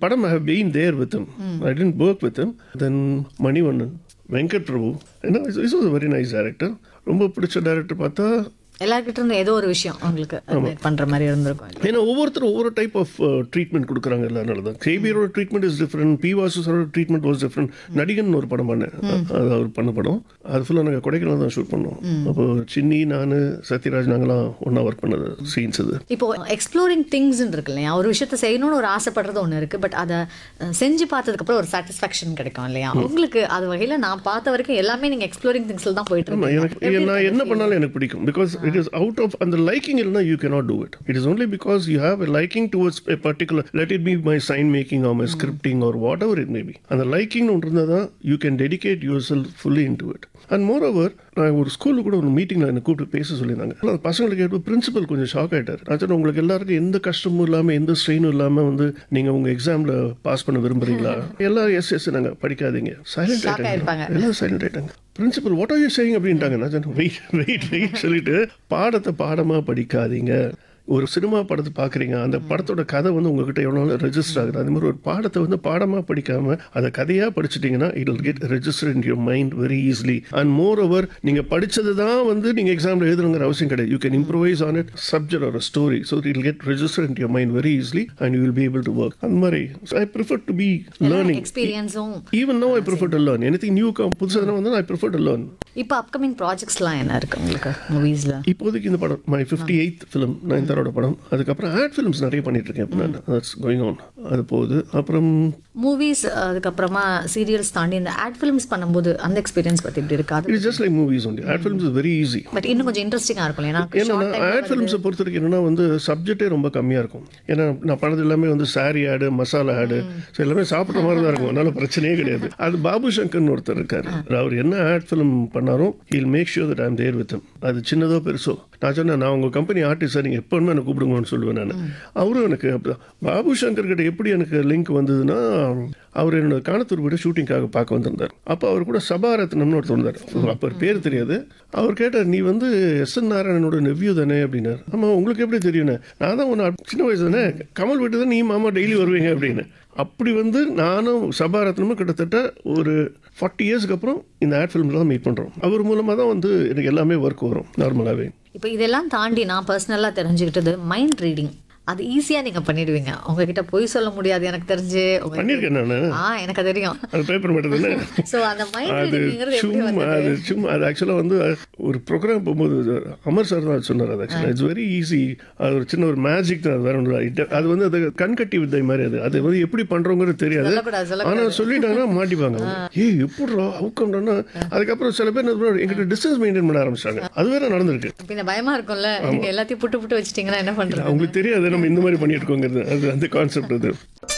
படம் I have been there with him I didn't work with him then Manivannan Venkat Prabhu என்ன is was very nice director ரொம்ப பிடிச்ச director பார்த்தா எல்லார்கிட்ட இருந்து ஏதோ ஒரு விஷயம் உங்களுக்கு admire பண்ற மாதிரி இருந்திருக்கும் ஏன்னா ஒவ்வொருத்தரும் ஒவ்வொரு டைப் ஆஃப் ட்ரீட்மெண்ட் கொடுக்குறாங்க அதனால தான் கேபியரோட ட்ரீட்மெண்ட் இஸ் டிஃப்ரெண்ட் பி வாசுஸோட ட்ரீட்மெண்ட் வாஸ் டிஃப்ரெண்ட் நடிகன் ஒரு படம் பண்ணேன் அது அவர் பண்ண படம் அது ஃபுல்லாக நாங்கள் கொடைக்கானல் தான் ஷூட் பண்ணோம் அப்போ சின்னி நான் சத்யராஜ் நாங்களாம் ஒன்றா ஒர்க் பண்ணது சீன்ஸ் அது இப்போ எக்ஸ்ப்ளோரிங் திங்ஸ் இருக்கு இல்லையா ஒரு விஷயத்த செய்யணும்னு ஒரு ஆசைப்படுறது ஒன்று இருக்கு பட் அதை அஹ், செஞ்சு பார்த்ததுக்கு அப்புறம் ஒரு சாட்டிஸ்ஃபேக்ஷன் கிடைக்கும் இல்லையா உங்களுக்கு அது வகையில நான் பார்த்த வரைக்கும் எல்லாமே நீங்க எக்ஸ்ப்ளோரிங் திங்ஸ்ல தான் போயிட்டு ஆமா, இருக்கீங்க எனக்கு நான் என்ன பண்ணாலும் எனக்கு பிடிக்கும் because it is out of அந்த லைக்கிங் இல்லைனா you cannot do it it is only because you have liking towards a particular let it be my sign making or my scripting or whatever it maybe அந்த லைக்கிங் ஒன்று இருந்தால் தான் you can dedicate yourself fully into it and moreover நான் ஒரு ஸ்கூலில் கூட ஒரு மீட்டிங்கில் என்னை கூப்பிட்டு பேச சொல்லியிருந்தாங்க அந்த பசங்களுக்கு கேட்டு பிரின்சிபல் கொஞ்சம் ஷாக் ஆகிட்டார் நான் சொன்னேன் உங்களுக்கு எல்லாருக்கும் எந்த கஷ்டமும் இல்லாமல் எந்த ஸ்ட்ரெயினும் இல்லாமல் வந்து நீங்கள் உங்கள் எக்ஸாமில் பாஸ் பண்ண விரும்புறீங்களா எல்லாரும் எஸ் எஸ் நாங்கள் படிக்காதீங்க சைலண்ட் Shock ஆயிருப்பாங்க. ஆகிட்டாங்க எல்லாம் சைலண்ட் ஆயிட்டாங்க principal what are you saying அப்படின்ட்டாங்க நான் சொன்னேன் வெயிட் வெயிட் வெயிட் சொல்லிட்டு பாடத்தை பாடமா படிக்காதீங்க ஒரு சினிமா படத்தை பார்க்குறீங்க அந்த படத்தோட கதை வந்து உங்ககிட்ட எவ்வளோ நாள் ரெஜிஸ்டர் ஆகுது அது மாதிரி ஒரு பாடத்தை வந்து பாடமாக படிக்காம அதை கதையாக படிச்சிட்டிங்கன்னா it will get register in your mind very easily and moreover நீங்கள் படிச்சது தான் வந்து நீங்கள் எக்ஸாமில் எழுதணுங்கிற அவசியம் கிடையாது you can improvise on it subject or story so it get register in your mind very easily and you will be able to work அந்த மாதிரி I prefer to be learning எக்ஸ்பீரியன்ஸும் even no I prefer to learn any new come புதுசாக வந்து ஐ prefer to learn இப்போ upcoming ப்ராஜெக்ட்ஸ்லாம் என்ன இருக்கு உங்களுக்கு மூவிஸ்ல இப்போதைக்கு இந்த படம் மை ஃபிஃப்டி எயித் ஃபிலிம் நயன்தாரோட படம் அதுக்கப்புறம் ஆட் ஃபிலிம்ஸ் நிறைய பண்ணிட்டு இருக்கேன் இப்போ நான் தட்ஸ் கோயிங் ஆன் அது போகுது அப்புறம் மூவிஸ் அதுக்கப்புறமா சீரியல்ஸ் தாண்டி இந்த ஆட் ஃபிலிம்ஸ் பண்ணும்போது அந்த எக்ஸ்பீரியன்ஸ் பத்தி எப்படி இருக்கு அது it's just like movies only ad films is very easy but இன்னும் கொஞ்சம் இன்ட்ரெஸ்டிங்கா இருக்கும் ஏன்னா ஏன்னா ஆட் ஃபிலிம்ஸை பொறுத்த வரைக்கும் என்னன்னா வந்து சப்ஜெக்டே ரொம்ப கம்மியாக இருக்கும் ஏன்னா நான் பண்ணது எல்லாமே வந்து சாரி ஆடு மசாலா ஆடு ஸோ எல்லாமே சாப்பிட்ற மாதிரி தான் இருக்கும் அதனால பிரச்சனையே கிடையாது அது பாபு சங்கர்னு ஒருத்தர் இருக்காரு அவர் என்ன ஆட் ஃபிலிம் பண்ணாரோ will make sure that I'm there with அது சின்னதோ பெருசோ நான் சொன்னேன் நான் உங்கள் கம்பெனி ஆர்டிஸ்டாக நீங்கள் எப்போ வேணுமே எனக்கு கூப்பிடுங்கன்னு சொல்லுவேன் நான் அவரும் எனக்கு அப்படிதான் பாபு சங்கர் கிட்ட எப்படி எனக்கு லிங்க் வந்ததுன்னா அவர் என்னோட காணத்தூர் வீடு ஷூட்டிங்காக பார்க்க வந்திருந்தார் அப்போ அவர் கூட சபாரத்னம்னு ஒருத்தர் இருந்தார் அப்போ அவர் பேர் தெரியாது அவர் கேட்டார் நீ வந்து எஸ் என் நாராயணனோட நெவ்யூ தானே அப்படின்னார் ஆமாம் உங்களுக்கு எப்படி தெரியும்னு நான் தான் ஒன்று சின்ன வயசு தானே கமல் வீட்டு தான் நீ மாமா டெய்லி வருவீங்க அப்படின்னு அப்படி வந்து நானும் சபாரத்னமும் கிட்டத்தட்ட ஒரு ஃபார்ட்டி இயர்ஸ்க்கு அப்புறம் இந்த ஆட் ஃபிலிம்ல தான் மீட் பண்ணுறோம் அவர் மூலமாக தான் வந்து எனக்கு எல்லாமே ஒர்க் வரும் நார்மலாகவே இப்போ இதெல்லாம் தாண்டி நான் பர்சனலாக தெரிஞ்சுக்கிட்டது மைண்ட் ரீடிங் அது ஈஸியா நீங்க பண்ணிடுவீங்க உங்ககிட்ட பொய் சொல்ல முடியாது எனக்கு தெரிஞ்சு உங்க- பண்ணியிருக்கேன் நான் ஆ எனக்கு தெரியும் அது பேப்பர் மட்டும் தானே சோ அந்த மைண்ட் அது ரீடிங்கிறது எப்படி சும்மா வந்தது அது சும்மா அது ஆக்சுவலாக வந்து ஒரு ப்ரோக்ராம் போகும்போது அமர் சார் தான் சொன்னார் அது ஆக்சுவலாக இட்ஸ் வெரி ஈஸி அது ஒரு சின்ன ஒரு மேஜிக் தான் அது வேற ஒன்று இல்ல. அது வந்து அது கண்கட்டி வித்தை மாதிரி அது அது வந்து எப்படி பண்ணுறோங்கிறது தெரியாது சொல்லக்கூடாது, சொல்லக்கூடாது. ஆனால் சொல்லிட்டாங்கன்னா மாட்டிப்பாங்க அவங்க. ஏய் எப்படிரா அவுக்கம்னா அதுக்கப்புறம் சில பேர் என்ன பண்ணுவாங்க, எங்கிட்ட டிஸ்டன்ஸ் மெயின்டைன் பண்ண ஆரம்பிச்சாங்க அது வேற நடந்திருக்கு பின்ன பயமா இருக்கும்ல நீங்க எல்லாத்தையும் புட்டு புட்டு வச்சிட்டீங்கன்னா என்ன பண்றது அவங்களுக்கு தெரியாது நம்ம இந்த மாதிரி பண்ணிட்டு இருக்கோங்கிறது அது அந்த கான்செப்ட் அது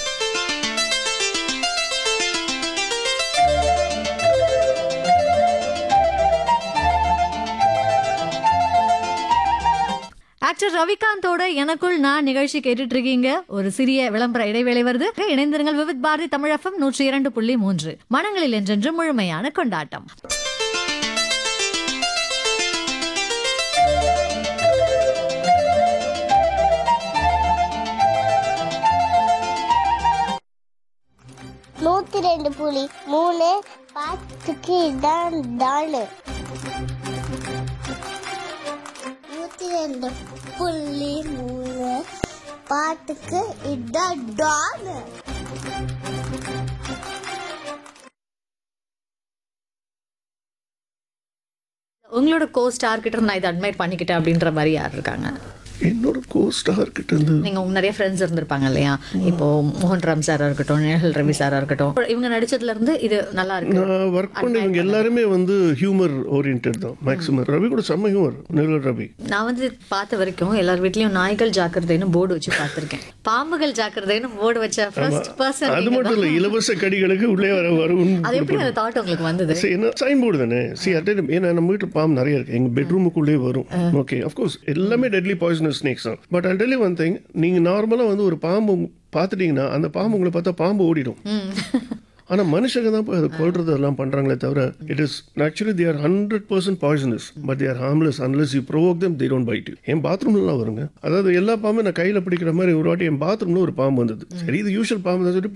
ஆக்டர் ரவிகாந்தோட எனக்குள் நான் நிகழ்ச்சி கேட்டுட்டு இருக்கீங்க ஒரு சிறிய விளம்பர இடைவேளை வருது இணைந்திருங்கள் விவித் பாரதி தமிழ் எஃப்எம் நூற்றி இரண்டு புள்ளி மூன்று மனங்களில் என்றென்று முழுமையான கொண்டாட்டம் நூத்தி ரெண்டு புலி மூணு பாத்துக்கு இதான் தானு நூத்தி ரெண்டு புள்ளி மூணு பாட்டுக்கு இதான் டானு உங்களோட கோ ஸ்டார் கிட்ட நான் இதை அட்மைட் பண்ணிக்கிட்டேன் அப்படின்ற மாதிரி யார் இருக்காங்க என்னோட கோஸ்டார் கிட்ட இருந்து நீங்க உங்க நிறைய ஃப்ரெண்ட்ஸ் இருந்திருப்பாங்க இல்லையா இப்போ மோகன் ராம் சாரா இருக்கட்டும் நேஹல் ரவி சாரா இருக்கட்டும் இவங்க நடிச்சதுல இருந்து இது நல்லா இருக்கு நான் ஒர்க் பண்ணவங்க எல்லாருமே வந்து ஹியூமர் ஓரியன்ட் தான் மேக்ஸிமம் ரவி கூட செம்ம ஹியூமர் நிழல் ரவி நான் வந்து பார்த்த வரைக்கும் எல்லார் வீட்லயும் நாய்கள் ஜாக்கிரதைன்னு போர்டு வச்சு பார்த்திருக்கேன் பாம்புகள் ஜாக்கிரதைன்னு போர்டு வச்ச ஃபர்ஸ்ட் பர்சன் அது மட்டும் இல்லை இலவச கடிகளுக்கு உள்ளே வர வரும் அது எப்படி அந்த தாட் உங்களுக்கு வந்தது சரி, என்ன சைன் போர்டு தானே சி அட் ஏன்னா நம்ம வீட்டில் பாம்பு நிறைய இருக்கு எங்க பெட்ரூமுக்குள்ளே வரும் ஓகே அஃப்கோர்ஸ் எல்லாமே டெட்லி பாய்சனஸ் ஸ்னேக்ஸ் தான் but all deadly one thing நீங்க நார்மலா வந்து ஒரு பாம்பு பார்த்துட்டீங்கன்னா அந்த பாம்பு உங்களை பார்த்தா பாம்பு ஓடிடும் ஆனா மனுஷங்க தான் போய் அதை கொல்றது எல்லாம் பண்றாங்களே தவிர it is actually they are hundred percent poisonous but they are harmless unless you provoke them they don't bite என் பாத்ரூம்லாம் வருங்க அதாவது எல்லா பாம்பும் நான் கையில பிடிக்கிற மாதிரி ஒரு வாட்டி என் பாத்ரூம்ல ஒரு பாம்பு வந்தது சரி இது யூஷுவல் பாம்பு தான் சொல்லி